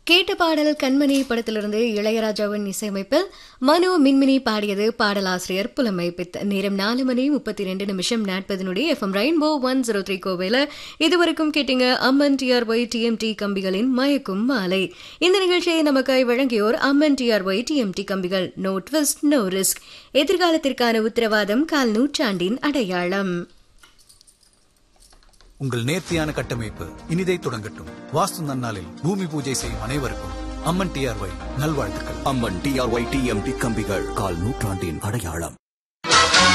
கேட்ட பாடல் கண்மணி படத்திலிருந்து இளையராஜாவின் இசையமைப்பில் மனோ மின்மினி பாடியது பாடலாசிரியர் புலமை பித் நேரம் நாலு மணி முப்பத்தி ரெண்டு நிமிஷம் நாற்பதனுடைய FM rainbow one zero three கோவையில் இதுவரைக்கும் கேட்டீங்க அம்மன் டிஆர்ஒய் டிஎம்டி கம்பிகளின் மயக்கும் மாலை இந்த நிகழ்ச்சியை நமக்காய் வழங்கியோர் அம்மன் டிஆர்ஒய் டிஎம்டி கம்பிகள் நோ ட்விஸ்ட் நோ ரிஸ்க் எதிர்காலத்திற்கான உத்தரவாதம் கால் நூற்றாண்டின் அடையாளம் உங்கள் நேர்த்தியான கட்டமைப்பு இனிதை தொடங்கட்டும் வாஸ்து நன்னாளில் பூமி பூஜை செய்யும் அனைவருக்கும் அம்மன் டிஆர்ஒய் நல்வாழ்த்துக்கள் அம்மன் டிஆர்ஒய் டிஎம்டி கம்பிகள் கால் நூற்றாண்டின் அடையாளம்